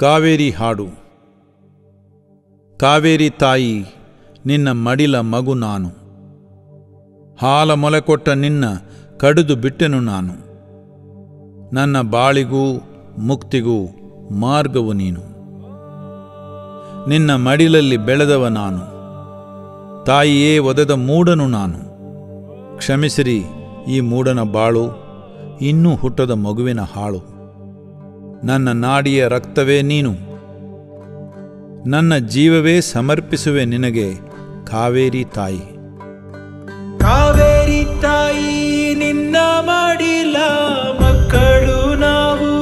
ಕಾವೇರಿ ಹಾಡು ಕಾವೇರಿ ತಾಯಿ ನಿನ್ನ ಮಡಿಲ ಮಗು ನಾನು ಹಾಲ ಮೊಲೆಕೊಟ್ಟ ನಿನ್ನ ಕಡಿದು ಬಿಟ್ಟೆನು ನಾನು ನನ್ನ ಬಾಳಿಗೂ ಮುಕ್ತಿಗೂ ಮಾರ್ಗವು ನೀನು ನಿನ್ನ ಮಡಿಲಲ್ಲಿ ಬೆಳೆದವ ನಾನು ತಾಯಿಯೇ ಒದೆದ ಮೂಡನು ನಾನು ಕ್ಷಮಿಸಿರಿ ಈ ಮೂಡನ ಬಾಳು ಇನ್ನೂ ಹುಟ್ಟದ ಮಗುವಿನ ಹಾಳು ನನ್ನ ನಾಡಿಯ ರಕ್ತವೇ ನೀನು ನನ್ನ ಜೀವವೇ ಸಮರ್ಪಿಸುವೆ ನಿನಗೆ ಕಾವೇರಿ ತಾಯಿ ಕಾವೇರಿ ತಾಯಿ ನಿನ್ನ ಮಾಡಿಲ್ಲ ಮಕ್ಕಳು ನಾವು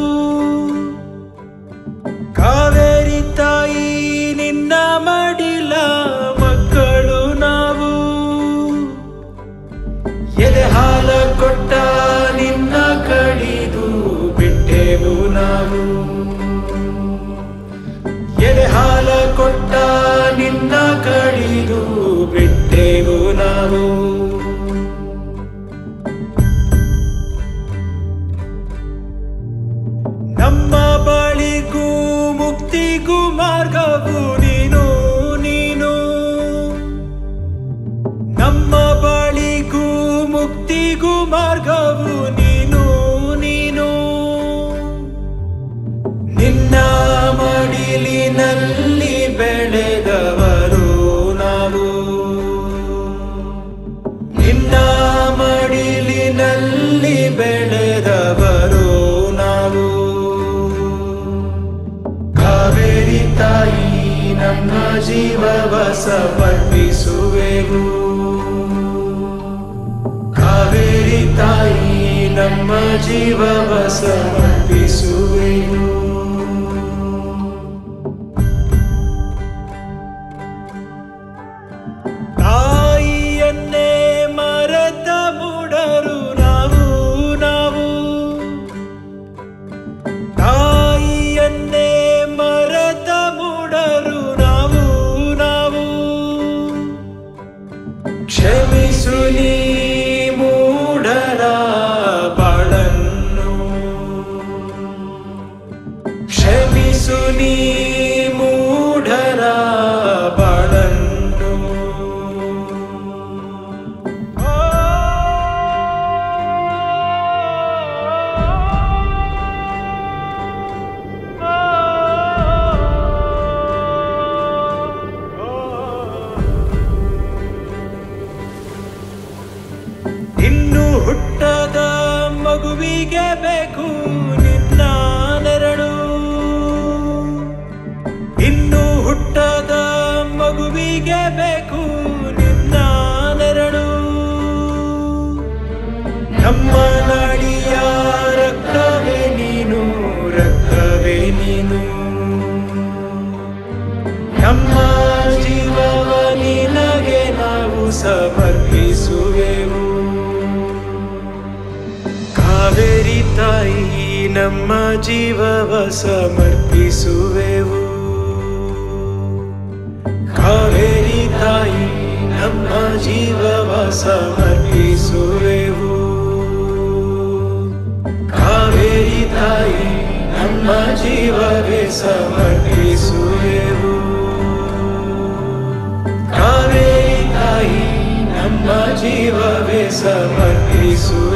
ಕಾವೇರಿ ತಾಯಿ ನಿನ್ನ ಮಾಡಿಲ್ಲ ಮಕ್ಕಳು ನಾವು ಎದೆ ಹಾಲ ಕೊಟ್ಟ ನಿನ್ನ ಕಡಿದು ಬಿಟ್ಟೆವು ನಾವು ಎದೆ ಹಾಲ ಕೊಟ್ಟ ನಿನ್ನ ಕಡಿದು ಬಿಟ್ಟೆವು ನಾವು ನಮ್ಮ ಬಳಿಗೂ ಮುಕ್ತಿಗೂ ಮಾರ್ಗವು ನೀನು ನೀನು ನಮ್ಮ ಬಳಿಗೂ ಮುಕ್ತಿಗೂ ಮಾರ್ಗವು ನೀನು ನೀನು ನಿನ್ನ ಮಡಿಲಿನಲ್ಲಿ ಬೆಳೆದವರು ನಾವು ನಿನ್ನ ಮಡಿಲಿನಲ್ಲಿ ಬೆಳೆದವರು ನಾವು ಕಾವೇರಿ ತಾಯಿ ನಮ್ಮ ಜೀವವ ಸಮರ್ಪಿಸುವೆವು ಕಾವೇರಿ ತಾಯಿ ನಮ್ಮ ಜೀವವ ಸಮರ್ಪಿಸುವೆವು ತಾಯಿಯನ್ನೇ ಮರೆತ ಮುಡರು ನಾವು ನಾವು ತಾಯಿಯನ್ನೇ ಮರೆತ ಮುಡರು ನಾವು ನಾವು ಕ್ಷಮಿಸು ನೀ ಮೂಢರ ಬಾಳನ್ನು ಕ್ಷಮಿಸು ನೀ ಮೂಢರ ಬಾಳನ್ನು ಇನ್ನು ಹುಟ್ಟದ ಮಗುವಿಗೆ ಬೇಕು ನಿನ್ನ ನೆರಳು ಇನ್ನು ಹುಟ್ಟದ ಮಗುವಿಗೆ ಬೇಕು ನಿನ್ನ ನೆರಳು ನಮ್ಮ ನಾಡಿಯ ರಕ್ತವೇ ನೀನು ರಕ್ತವೇ ನೀನು ನಮ್ಮ ಜೀವವ ನಿನಗೆ ನಾವು ಸಮರ್ಪಿಸುವೆವು ಕಾವೇರಿ ತಾಯಿ ನಮ್ಮ ಜೀವವ ಸಮರ್ಪಿಸುವೆವು ಕಾವೇರಿ ತಾಯಿ ನಮ್ಮ ಜೀವವ ಸಮರ್ಪಿಸುವೆವು ಕಾವೇರಿ ತಾಯಿ ನಮ್ಮ ಜೀವವೇ ಸಮರ್ಪಿಸುವೆವು ಕಾವೇರಿ ತಾಯಿ ನಮ್ಮ ಜೀವವೇ ಸಮರ್ಪಿಸುವೆವು